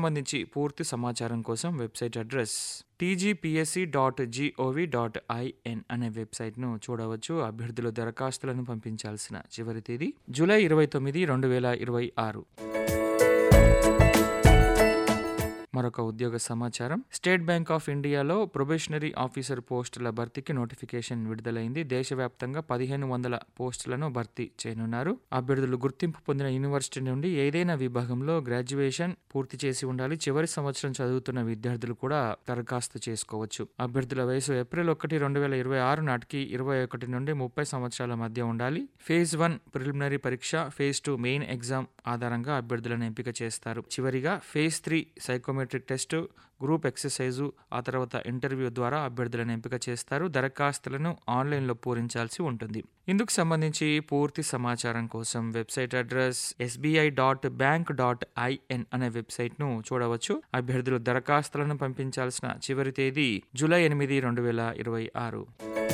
సంబంధించి పూర్తి సమాచారం కోసం website address TGPSC dot gov dot in అనే వెబ్సైట్ను చూడవచ్చు అభ్యర్థులు దరఖాస్తులను పంపించాల్సిన చివరి తేదీ జూలై ఇరవై తొమ్మిది రెండు వేల ఇరవై ఆరు మరొక ఉద్యోగ సమాచారం స్టేట్ బ్యాంక్ ఆఫ్ ఇండియాలో ప్రొబేషనరీ ఆఫీసర్ పోస్టుల భర్తీకి నోటిఫికేషన్ విడుదలైంది దేశవ్యాప్తంగా పదిహేను వందల పోస్టులను భర్తీ చేయనున్నారు అభ్యర్థులు గుర్తింపు పొందిన యూనివర్సిటీ నుండి ఏదైనా విభాగంలో గ్రాడ్యుయేషన్ పూర్తి చేసి ఉండాలి చివరి సంవత్సరం చదువుతున్న విద్యార్థులు కూడా దరఖాస్తు చేసుకోవచ్చు అభ్యర్థుల వయసు ఏప్రిల్ ఒకటి రెండు వేల ఇరవై ఆరు నాటికి ఇరవై ఒకటి నుండి ముప్పై సంవత్సరాల మధ్య ఉండాలి ఫేజ్ వన్ ప్రిలిమినరీ పరీక్ష ఫేజ్ టూ మెయిన్ ఎగ్జామ్ ఆధారంగా అభ్యర్థులను ఎంపిక చేస్తారు చివరిగా phase three psychometric test group exercise ఆ తర్వాత ఇంటర్వ్యూ ద్వారా అభ్యర్థులను ఎంపిక చేస్తారు దరఖాస్తులను ఆన్లైన్లో పూరించాల్సి ఉంటుంది ఇందుకు సంబంధించి పూర్తి సమాచారం కోసం website address SBI dot bank dot in అనే వెబ్సైట్ను చూడవచ్చు అభ్యర్థులు దరఖాస్తులను పంపించాల్సిన చివరి తేదీ జూలై ఎనిమిది రెండు వేల ఇరవై ఆరు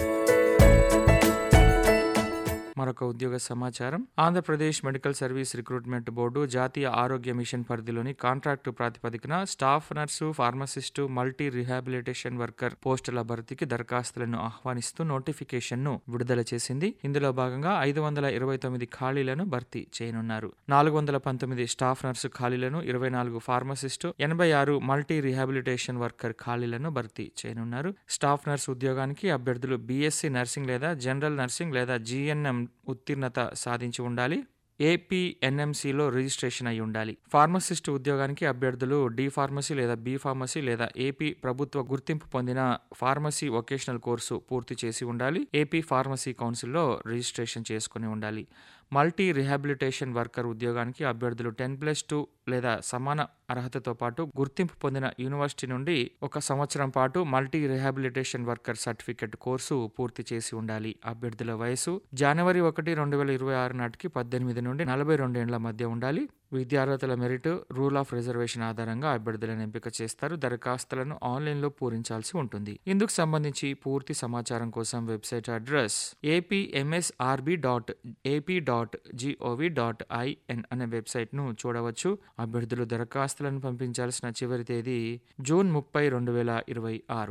మరొక ఉద్యోగ సమాచారం Andhra Pradesh medical service recruitment board జాతీయ ఆరోగ్య మిషన్ పరిధిలోని కాంట్రాక్టు ప్రాతిపదికన staff nurse pharmacist multi rehabilitation worker పోస్టుల భర్తీకి దరఖాస్తులను ఆహ్వానిస్తూ నోటిఫికేషన్ను విడుదల చేసింది ఇందులో భాగంగా ఐదు వందల ఇరవై తొమ్మిది ఖాళీలను భర్తీ చేయనున్నారు నాలుగు వందల పంతొమ్మిది స్టాఫ్ నర్సు ఖాళీలను ఇరవై నాలుగు ఫార్మసిస్టు ఎనభై ఆరు మల్టీ రిహాబిలిటేషన్ వర్కర్ ఖాళీలను భర్తీ చేయనున్నారు స్టాఫ్ నర్స్ ఉద్యోగానికి అభ్యర్థులు బీఎస్సీ నర్సింగ్ లేదా జనరల్ నర్సింగ్ లేదా జీఎన్ఎం ఉత్తీర్ణత సాధించి ఉండాలి ఏపీ ఎన్ఎంసీలో రిజిస్ట్రేషన్ అయి ఉండాలి ఫార్మసిస్ట్ ఉద్యోగానికి అభ్యర్థులు డి ఫార్మసీ లేదా బి ఫార్మసీ లేదా ఏపీ ప్రభుత్వ గుర్తింపు పొందిన ఫార్మసీ వొకేషనల్ కోర్సు పూర్తి చేసి ఉండాలి ఏపీ ఫార్మసీ కౌన్సిల్లో రిజిస్ట్రేషన్ చేసుకుని ఉండాలి మల్టీ రిహాబిలిటేషన్ వర్కర్ ఉద్యోగానికి అభ్యర్థులు టెన్ ప్లస్ టూ లేదా సమాన అర్హతతో పాటు గుర్తింపు పొందిన యూనివర్సిటీ నుండి ఒక సంవత్సరం పాటు multi rehabilitation worker certificate course పూర్తి చేసి ఉండాలి అభ్యర్థుల వయసు జనవరి ఒకటి రెండు వేల ఇరవై ఆరు నాటికి పద్దెనిమిది నుండి నలభై రెండేళ్ల మధ్య ఉండాలి విద్యార్హతల మెరిట్ రూల్ ఆఫ్ రిజర్వేషన్ ఆధారంగా అభ్యర్థులను ఎంపిక చేస్తారు దరఖాస్తులను ఆన్లైన్లో పూరించాల్సి ఉంటుంది ఇందుకు సంబంధించి పూర్తి సమాచారం కోసం website address APMSRB dot AP dot gov dot in అనే వెబ్సైట్ను చూడవచ్చు అభ్యర్థులు దరఖాస్తులను పంపించాల్సిన చివరి తేదీ జూన్ ముప్పై రెండు వేల ఇరవై ఆరు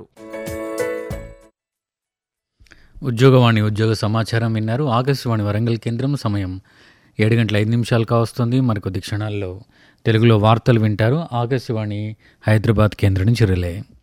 ఉద్యోగవాణి ఉద్యోగ సమాచారం విన్నారు ఆకాశవాణి వరంగల్ కేంద్రం సమయం ఏడు గంటల ఐదు నిమిషాలు కావస్తుంది మరికొద్ది క్షణాల్లో తెలుగులో వార్తలు వింటారు ఆకాశవాణి హైదరాబాద్ కేంద్రం నుంచి రిలే